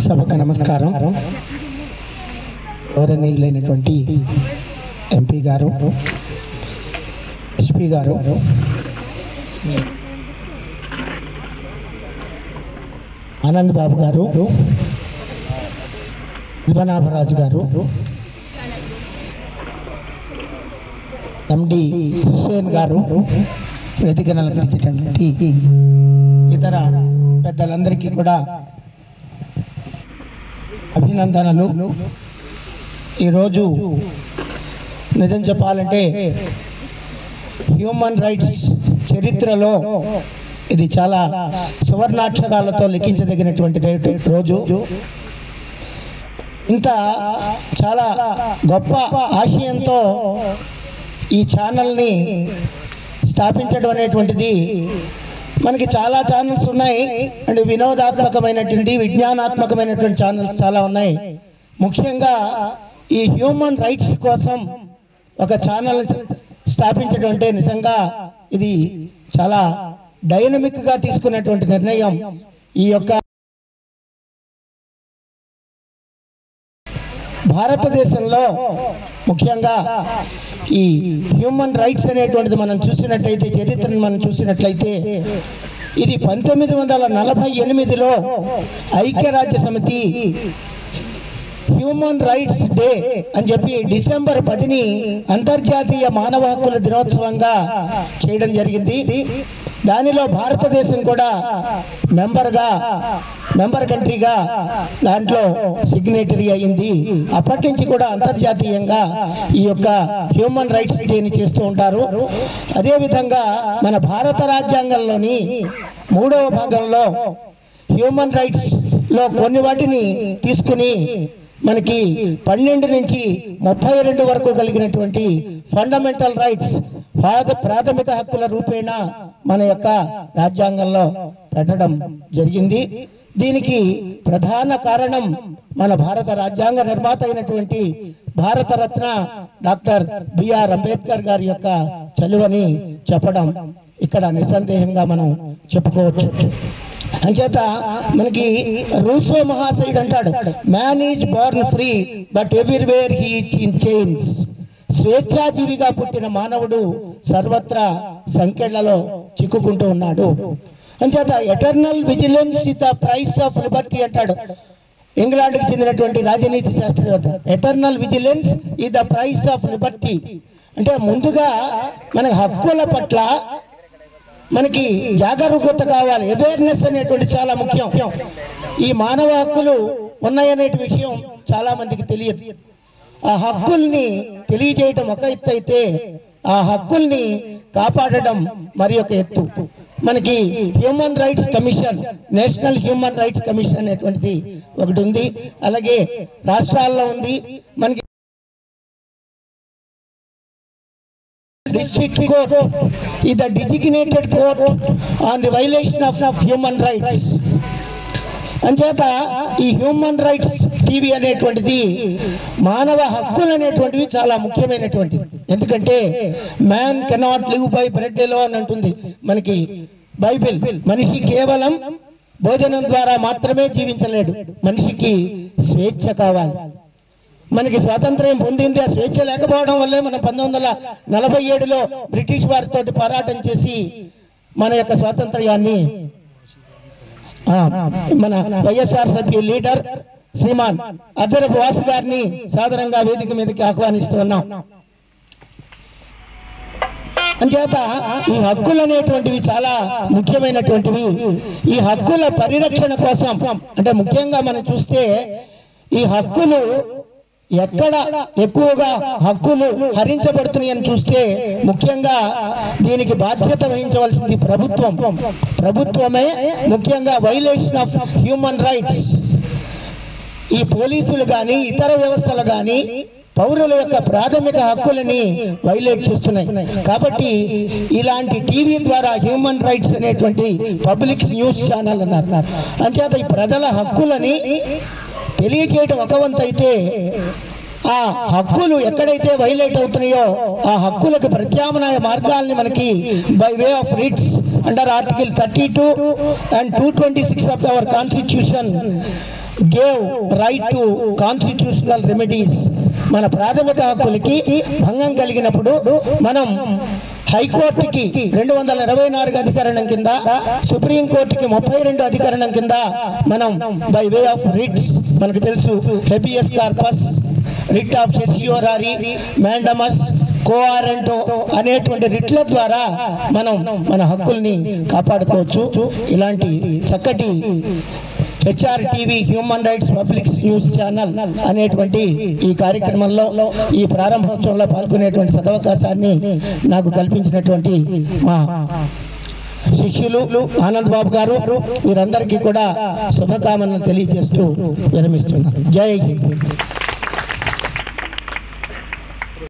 సభకు నమస్కారం గౌరవనీయులైనటువంటి ఎంపీ గారు ఎస్పీ గారు ఆనంద్ బాబు గారు పద్మనాభరాజు గారు ఎండి హుస్సేన్ గారు వేదికను అలంకరించేటటువంటి ఇతర పెద్దలందరికీ కూడా అభినందనలు ఈరోజు నిజం చెప్పాలంటే హ్యూమన్ రైట్స్ చరిత్రలో ఇది చాలా సువర్ణాక్షరాలతో లిఖించదగినటువంటి రేటు రోజు ఇంత చాలా గొప్ప ఆశయంతో ఈ ఛానల్ని స్థాపించడం అనేటువంటిది మనకి చాలా ఛానల్స్ ఉన్నాయి అండ్ వినోదాత్మకమైనటువంటి విజ్ఞానాత్మకమైనటువంటి ఛానల్స్ చాలా ఉన్నాయి ముఖ్యంగా ఈ హ్యూమన్ రైట్స్ కోసం ఒక ఛానల్ స్థాపించడం అంటే నిజంగా ఇది చాలా డైనమిక్గా తీసుకున్నటువంటి నిర్ణయం ఈ యొక్క భారతదేశంలో ముఖ్యంగా ఈ హ్యూమన్ రైట్స్ అనేటువంటిది మనం చూసినట్టయితే చరిత్రను మనం చూసినట్లయితే ఇది పంతొమ్మిది వందల నలభై ఎనిమిదిలో ఐక్యరాజ్య సమితి హ్యూమన్ రైట్స్ డే అని చెప్పి డిసెంబర్ పదిని అంతర్జాతీయ మానవ హక్కుల దినోత్సవంగా చేయడం జరిగింది దానిలో భారతదేశం కూడా మెంబర్గా మెంబర్ కంట్రీగా దాంట్లో సిగ్నేటరీ అయింది అప్పటి నుంచి కూడా అంతర్జాతీయంగా ఈ యొక్క హ్యూమన్ రైట్స్ డేని చేస్తూ ఉంటారు అదేవిధంగా మన భారత రాజ్యాంగంలోని మూడవ భాగంలో హ్యూమన్ రైట్స్లో కొన్ని వాటిని తీసుకుని మనకి పన్నెండు నుంచి ముప్పై రెండు వరకు కలిగినటువంటి ఫండమెంటల్ రైట్స్ ప్రాథమిక హక్కుల రూపేణ మన యొక్క రాజ్యాంగంలో పెట్టడం జరిగింది దీనికి ప్రధాన కారణం మన భారత రాజ్యాంగ నిర్మాత అయినటువంటి భారతరత్న డాక్టర్ బిఆర్ అంబేద్కర్ గారి యొక్క చలువని చెప్పడం ఇక్కడ నిస్సందేహంగా మనం చెప్పుకోవచ్చు అంచేత మనకి రూసో మహాశయుడు అంటాడు man is born free but everywhere he in chains స్వేచ్ఛాజీవిగా పుట్టిన మానవుడు సర్వత్రా సంఖ్యలలో చిక్కుకుంటూ ఉన్నాడు అంచేత eternal vigilance is the price of liberty అంటాడు ఇంగ్లాండ్కి చెందినటువంటి రాజనీతి శాస్త్రవేత్త eternal vigilance is the price of liberty అంటే ముందుగా మన హక్కుల పట్ల మనకి జాగరూకత కావాలి అవేర్నెస్ అనేటువంటి చాలా ముఖ్యం ఈ మానవ హక్కులు ఉన్నాయనే విషయం చాలా మందికి తెలియదు ఆ హక్కుల్ని తెలియజేయటం ఒక ఎత్తు అయితే ఆ హక్కుల్ని కాపాడడం మరి ఒక ఎత్తు మనకి human rights commission national human rights commission అనేటువంటిది ఒకటి ఉంది అలాగే రాష్ట్రాల్లో ఉంది మనకి district court is the designated court on the violation of human rights అంచేత ఈ హ్యూమన్ రైట్స్ టీవీ అనేటువంటిది మానవ హక్కులు అనేటువంటివి చాలా ముఖ్యమైనటువంటిది ఎందుకంటే man cannot live by bread alone అని అంటుంది మనకి బైబిల్ మనిషి కేవలం భోజనం ద్వారా మాత్రమే జీవించలేడు మనిషికి స్వేచ్ఛ కావాలి మనకి స్వాతంత్ర్యం పొందింది ఆ స్వేచ్ఛ లేకపోవడం వల్లే మనం పంతొమ్మిది వందల నలభై ఏడులో బ్రిటిష్ వారితో పోరాటం చేసి మన యొక్క స్వాతంత్ర్యాన్ని ఆ, మన వైఎస్ఆర్ సభ్యు లీడర్ శ్రీమాన్ అద్దరపు వాసు గారిని సాధారణంగా వేదిక మీదకి ఆహ్వానిస్తూ ఉన్నాం అంచేత ఈ హక్కులు అనేటువంటివి చాలా ముఖ్యమైనటువంటివి ఈ హక్కుల పరిరక్షణ కోసం అంటే ముఖ్యంగా మనం చూస్తే ఈ హక్కులు ఎక్కడ ఎక్కువగా హక్కులు హరించబడుతున్నాయని చూస్తే ముఖ్యంగా దీనికి బాధ్యత వహించవలసింది ప్రభుత్వం ప్రభుత్వమే ముఖ్యంగా వైలేషన్ ఆఫ్ హ్యూమన్ రైట్స్ ఈ పోలీసులు కానీ ఇతర వ్యవస్థలు కానీ పౌరుల యొక్క ప్రాథమిక హక్కులని వైలేట్ చేస్తున్నాయి కాబట్టి ఇలాంటి టీవీ ద్వారా హ్యూమన్ రైట్స్ అనేటువంటి పబ్లిక్ న్యూస్ ఛానల్ అన్నారు అంచేత ఈ ప్రజల హక్కులని తెలియచేయడం ఒక వంతు అయితే ఆ హక్కులు ఎక్కడైతే వైలేట్ అవుతున్నాయో ఆ హక్కులకు ప్రత్యామ్నాయ మార్గాల్ని మనకి by way of writs under article thirty two and two twenty six of our constitution gave right to constitutional remedies మన ప్రాథమిక హక్కులకి భంగం కలిగినప్పుడు మనం హైకోర్టుకి రెండు వందల ఇరవై నాలుగు అధికరణం కింద సుప్రీంకోర్టుకి ముప్పై రెండు అధికరణం కింద మనం బై వే ఆఫ్ రిట్స్ మనకు తెలుసు habeas corpus writ of certiorari mandamus quo warranto అనేటువంటి రిట్ల ద్వారా మనం మన హక్కుల్ని కాపాడుకోవచ్చు ఇలాంటి చక్కటి HR TV human rights public news channel అనేటువంటి ఈ కార్యక్రమంలో ఈ ప్రారంభోత్సవంలో పాల్గొనేటువంటి సదవకాశాన్ని నాకు కల్పించినటువంటి మా శిష్యులు ఆనంద్ బాబు గారు వీరందరికీ కూడా శుభకామనలు తెలియజేస్తూ విరమిస్తున్నారు జై హింద్